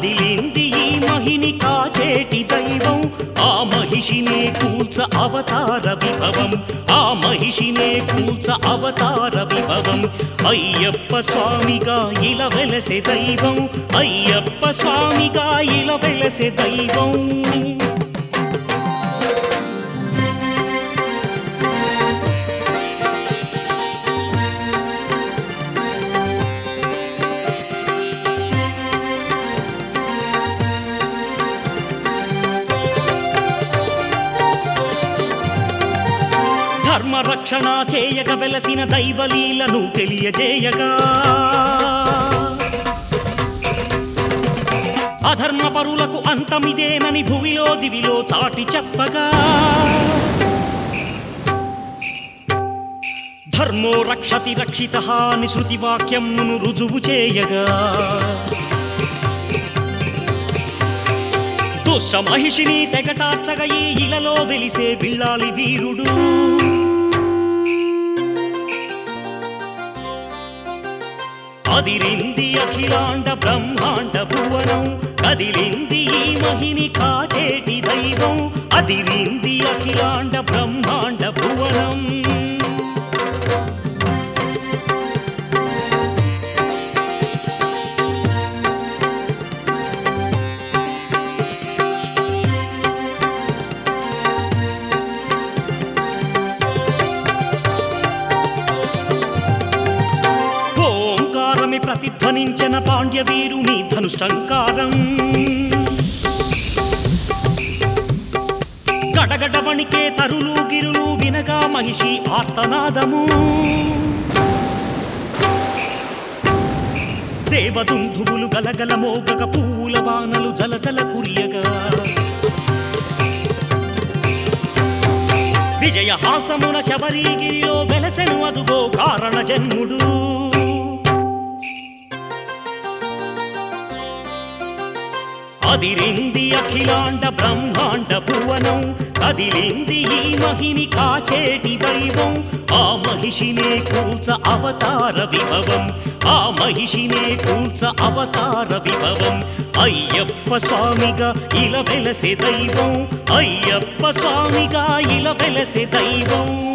కదిలింది ఈ మహిని కాచేటి దైవం ఆ మహిషినే కూల్చ అవతార విభవం ఆ మహిషినే కూల్చ అవతార విభవం అయ్యప్ప స్వామిగా ఇలా వెలసే దైవం అయ్యప్ప స్వామిగా ఇలా వెలసే దైవం ధర్మ రక్షణ చేయక వెలసిన దైవలీలను తెలియజేయగా అధర్మ పరులకు అంతమిదేనని భువిలో దివిలో చాటి చెప్పగా ధర్మో రక్షతి రక్షిత అని శృతి వాక్యమును రుజువు చేయగా దుష్ట మహిషిని తెగటార్చగా ఈ ఇలలో వెలిసే బిళ్ళాలి వీరుడు అదిరింది అఖిలాండ బ్రహ్మాండ భువనం కదిలింది ఈ మహిని కాచేటి దైవం అదిరింది అఖిలాండ బ్రహ్మాండ భువనం ఓంకారమి ప్రతిధ్వనించిన పాండ్యవీరుని ధనుష్టంకారం గడగడ వణికే తరులు గిరులు వినగా మహిషి ఆర్తనాదము దేవదుంధువులు గలగల మోగక పూల వానలు జలజల కురియగా విజయహాసమున శబరిగిరిలో వెలసెను అదుగో కారణ జన్ముడు అదిరింది అఖిలాండ బ్రహ్మాండ భువనం కదిలింది ఈ మహిని కాచేటి దైవం ఆ మహిషినే కూల్చ అవతార విభవం ఆ మహిషినే కూల్చ అవతార విభవం అయ్యప్ప స్వామిగా ఇలా వెలసే దైవం అయ్యప్ప స్వామిగా ఇలా వెలసే దైవం